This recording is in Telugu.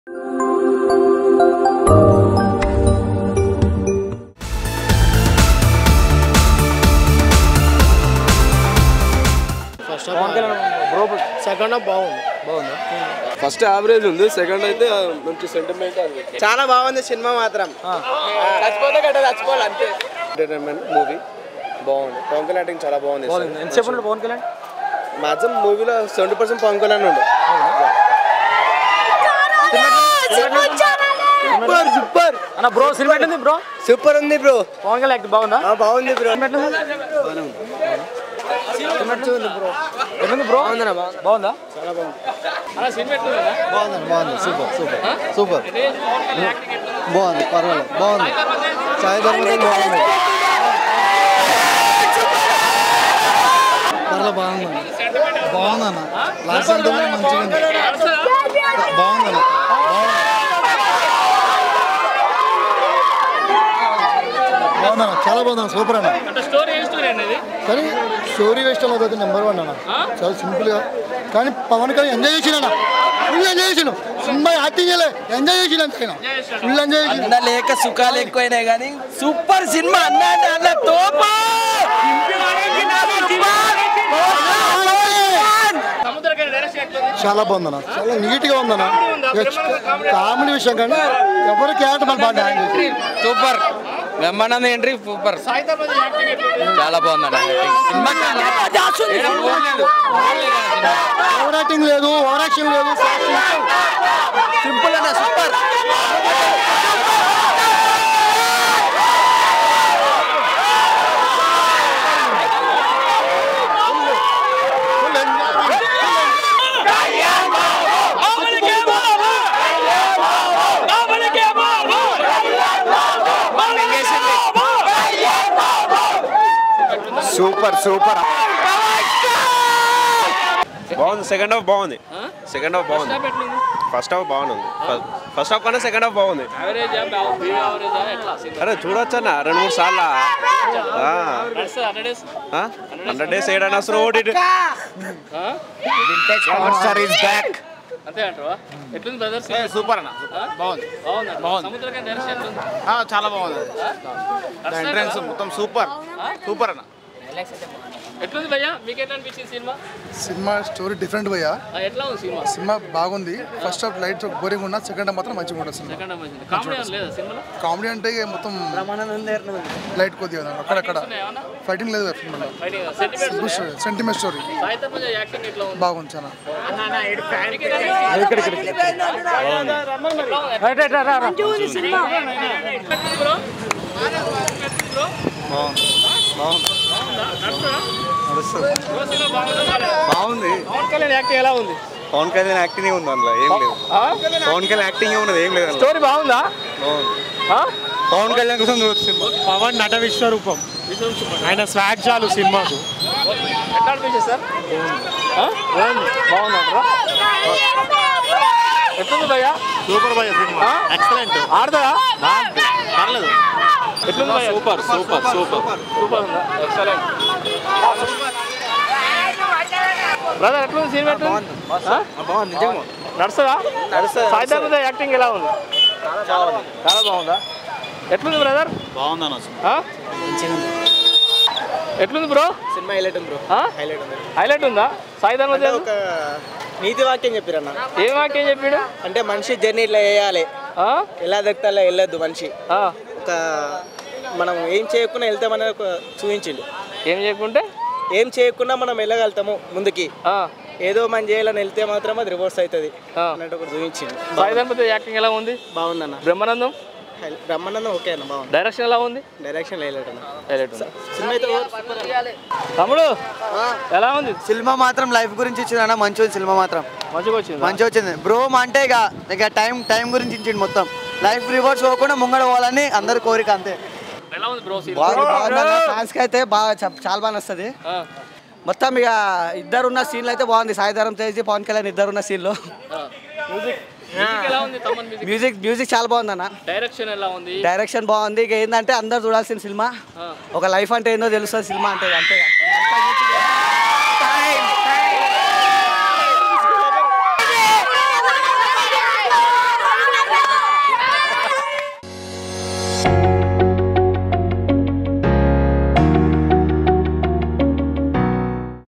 ఫస్ట్ సెకండ్ హాఫ్ బాగుంది బాగుందా ఫస్ట్ యావరేజ్ ఉంది సెకండ్ అయితే మంచి సెంటిమెంట్ అది చాలా బాగుంది సినిమా మాత్రం చచ్చిపోతే గట్ట చచ్చిపోవాలి అంతే ఎంటర్టైన్మెంట్ మూవీ బాగుంది పవన్ కళ్యాణ్ యాక్టింగ్ చాలా బాగుంది బాగుంది ఎంతసేపు ఉన్నాడు పవన్ కళ్యాణ్ మాక్సిమం మూవీలో సెవెంటీ పర్సెంట్ పవన్ కళ్యాణ్ ఉండు సూపర్ సూపర్ అన్న బ్రో సినిమా ఎట్లుంది బ్రో సూపర్ ఉంది బ్రో పవన్ కళ్యాణ్ యాక్ట్ బాగుందా బాగుంది బ్రో సినిమా ఎట్లుంది సినిమా ఎట్లుంది బ్రో ఎట్లుంది బ్రో బాగుందా చాలా బాగుంది అన్న సినిమా ఎట్లుంది బాగుంది బాగుంది సూపర్ సూపర్ సూపర్ బాగుంది పర్వాలేదు బాగుంది సాయి ధర్మ గారు బాగుంది పర్లేదు బాగుంది బాగుందన్న లాస్ట్ అంతా మంచిగా ఉంది బాగుందన్న బాగుందన్న చాలా బాగుందన్న సూపర్ అన్న అంటే స్టోరీ ఏం స్టోరీ అనేది కానీ స్టోరీ వేస్ట్ అయితే నెంబర్ వన్ అన్న చాలా సింపుల్గా కానీ పవన్ కళ్యాణ్ ఎంజాయ్ చేసిన ఫుల్ ఎంజాయ్ చేసిన సినిమా యాక్టింగ్ చేయలే ఎంజాయ్ చేసిన అంతే ఫుల్ ఎంజాయ్ చేసిన అన్న లేక సుఖాలు ఎక్కువైనాయి కానీ సూపర్ సినిమా అన్న అంటే అన్న తోపు చాలా బాగుందన్న చాలా నీట్ గా ఉందన్న కామెడీ విషయం కానీ ఎవరు క్యారెక్టర్ మన బాగా dance super Brahmananda entry super చాలా బాగుందన్న సినిమా ఓవర్ యాక్టింగ్ లేదు ఓవర్ యాక్షన్ లేదు సింపుల్ అన్న సూపర్ సూపర్ సూపర్ బాగుంది సెకండ్ హాఫ్ బాగుంది సెకండ్ హాఫ్ బాగుంది ఫస్ట్ హాఫ్ బాగుంది ఫస్ట్ హాఫ్ కన్నా సెకండ్ హాఫ్ బాగుంది అరే చూడొచ్చు అన్న రెండు మూడు సార్లు హండ్రెడ్ డేస్ ఏడైనా అసలు ఓటీటీ స్టార్ ఇస్ బ్యాక్ అంతే అంటావా ఎట్లుంది బ్రదర్స్ సూపర్ అన్న బాగుంది బాగుందా బాగుంది. సముద్రకాయ డైరెక్షన్ ఎట్లుంది ఆ, చాలా బాగుంది ఎంట్రన్స్ మొత్తం సూపర్ సూపర్ అన్న ఎట్లుంది భయ్యా మీకు ఎట్లా అనిపించింది సినిమా సినిమా స్టోరీ డిఫరెంట్ పోయా ఆ, ఎట్లా ఉంది సినిమా సినిమా బాగుంది ఫస్ట్ హాఫ్ లైట్ బోరింగ్ ఉన్నా సెకండ్ హాఫ్ మాత్రం మంచిగా ఉంటుంది సినిమా సెకండ్ మంచిది కామెడీ ఏం లేదా సినిమాలో కామెడీ అంటే ఇక మొత్తం లైట్ కొద్దిగా ఉంది. అక్కడక్కడ ఏమన్నా ఫైటింగ్ లేదు సినిమాలో fighting sentiments sentiment story Saidhar మధ్య యాక్టింగ్ ఎట్లా ఉంది బాగుంది చాలా బ్రో బాగుంది పవన్ కళ్యాణ్ యాక్టింగ్ ఎలా ఉంది పవన్ కళ్యాణ్ యాక్టింగ్ ఉంది అందులో ఏం లేదు పవన్ కళ్యాణ్ యాక్టింగ్ ఉన్నది ఏం లేదు అందులో. స్టోరీ బాగుందా బాగుంది. ఆ? పవన్ కళ్యాణ్ కోసం చూడొచ్చు సినిమా పవన్ నట విశ్వరూపం ఆయన స్వాగ్ చాలు సినిమాకు ఎట్లా అనిపించింది సార్ ఆ? బాగుందంటారా ఎట్లుంది భయ్యా సూపర్ బాయ్ సినిమా ఎక్సలెంట్ ఆడతారా పర్లేదు ఎట్లుంది భయ్యా సూపర్ సూపర్ సూపర్ సూపర్ ఉందా ఎక్సలెంట్ బ్రదర్ ఎట్లుంది సినిమా ఎట్లుంది ఆ? బాగుంది నిజంగా నడుస్తుందా సాయిధర్ మీద యాక్టింగ్ ఎలా ఉంది చాలా బాగుందా ఎట్లుంది బ్రదర్ బాగుంది అన్న ఆ? ఎట్లుంది బ్రో సినిమా హైలైట్ ఉంది బ్రో ఆ? హైలైట్ ఉంది హైలైట్ ఉందా సాయిధర్ మధ్య ఒక నీతి వాక్యం చెప్పారన్న ఏం వాక్యం చెప్పాడు అంటే మనిషి జర్నీ ఇట్లా వేయాలి ఆ? ఎలా దక్కితే అలా వెళ్ళొద్దు మనిషి ఆ. ఒక మనం ఏం చేయకుండా వెళ్తామని ఒక చూపించిండు ఏం చేయకుంటే ఏం చేయకుండా మనం వెళ్ళగలుగుతాము ముందుకి ఆ. ఏదో మనం చేయాలని వెళ్తే మాత్రం అది రివర్స్ అవుతుంది ఆ. అన్నట్టు ఒకటి చూపించింది సాయిధర్ మధ్య యాక్టింగ్ ఎలా ఉంది బాగుందన్న బ్రహ్మానందం హై- బ్రహ్మానందం ఓకే అన్న బాగుంది డైరెక్షన్ ఎలా ఉంది డైరెక్షన్ హైలైట్ అన్న హైలైట్ ఉంది సినిమా అయితే ఓవర్ తమ్ముడు ఎలా ఉంది సినిమా మాత్రం లైఫ్ గురించి ఇచ్చిందన్న మంచి సినిమా మాత్రం మంచిగా వచ్చింది మంచిగా వచ్చింది బ్రో అంటే ఇక ఇక టైం టైం గురించి ఇచ్చిండు మొత్తం లైఫ్ రివర్స్ పోకుండా ముంగడ పోవాలని అందరి కోరిక అంతే ఎలా ఉంది బ్రో ఫ్యాన్స్ అయితే బాగా చ- చాలా బాగా వస్తుంది మొత్తం ఇక ఇద్దరు ఉన్న సీన్లు అయితే బాగుంది సాయిధరం తేజ్ పవన్ కళ్యాణ్ ఇద్దరు ఉన్న సీన్లో మ్యూజిక్ ఎలా ఉంది తమ్మన్ మ్యూజిక్ మ్యూజిక్ మ్యూజిక్ చాలా బాగుంది అన్న డైరెక్షన్ ఎలా ఉంది డైరెక్షన్ బాగుంది ఇక ఏంటంటే అందరు చూడాల్సిన సినిమా ఒక లైఫ్ అంటే ఏందో తెలుస్తుంది సినిమా అంటే అంతే